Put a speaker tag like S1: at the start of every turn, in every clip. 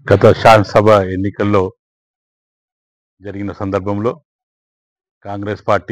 S1: గత శాసనసభ ఎన్నికల్లో జరిగిన సందర్భంలో కాంగ్రెస్ పార్టీ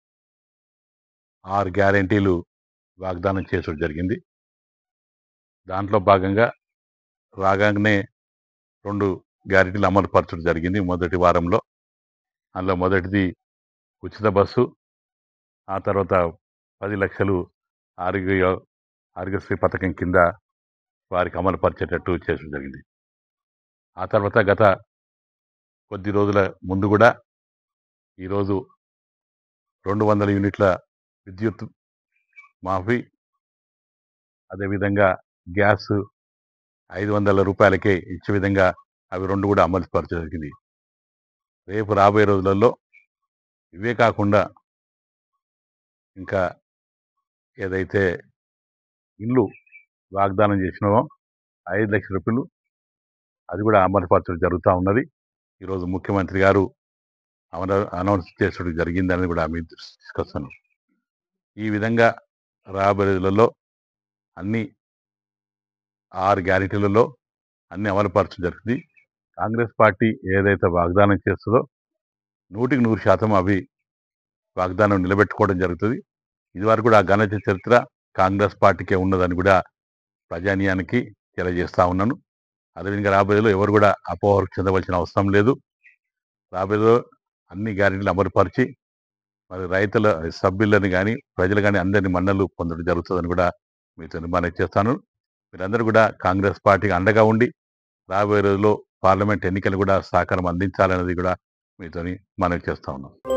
S1: ఆరు గ్యారంటీలు వాగ్దానం చేయడం జరిగింది దాంట్లో భాగంగా రాగానే రెండు గ్యారెంటీలు అమలు పరచడం జరిగింది మొదటి వారంలో అందులో మొదటిది ఉచిత బస్సు ఆ తర్వాత పది లక్షలు ఆరోగ్య ఆరోగ్యశ్రీ పథకం కింద వారికి అమలు పరిచేటట్టు చేయడం జరిగింది ఆ తర్వాత గత కొద్ది రోజుల ముందు కూడా ఈరోజు రెండు వందల యూనిట్ల విద్యుత్ మాఫీ అదేవిధంగా గ్యాస్ ఐదు వందల రూపాయలకే ఇచ్చే విధంగా అవి రెండు కూడా అమలు పరచడం జరిగింది రేపు రాబోయే రోజులలో ఇవే కాకుండా ఇంకా ఏదైతే ఇల్లు వాగ్దానం చేసినామో ఐదు లక్షల రూపాయలు అది కూడా అమలుపరచడం జరుగుతూ ఉన్నది ఈరోజు ముఖ్యమంత్రి గారు అమలు అనౌన్స్ చేసడం జరిగిందని కూడా మీ దృష్టికి తీసుకొస్తాను ఈ విధంగా రాబోయే రోజులలో అన్ని ఆరు గ్యారెంటీలలో అన్ని అమలుపరచడం జరుగుతుంది కాంగ్రెస్ పార్టీ ఏదైతే వాగ్దానం చేస్తుందో నూటికి నూరు శాతం అవి వాగ్దానం నిలబెట్టుకోవడం జరుగుతుంది ఇదివరకు కూడా ఆ ఘన చరిత్ర కాంగ్రెస్ పార్టీకే ఉన్నదని కూడా ప్రజానీయానికి తెలియజేస్తా ఉన్నాను అదేవిధంగా రాబోయేలో ఎవరు కూడా అపోహకు చెందవలసిన అవసరం లేదు రాబోయేలో అన్ని గ్యారెంటీలు అమలుపరిచి మరి రైతుల సభ్యులను కానీ ప్రజలు కానీ అందరినీ మన్నలు పొందడం జరుగుతుందని కూడా మీతో నిర్మాణం చేస్తాను మీరందరూ కూడా కాంగ్రెస్ పార్టీకి అండగా ఉండి రాబోయే రోజుల్లో పార్లమెంట్ ఎన్నికలు కూడా సహకారం అందించాలనేది కూడా మీతోని మనవి చేస్తా ఉన్నాం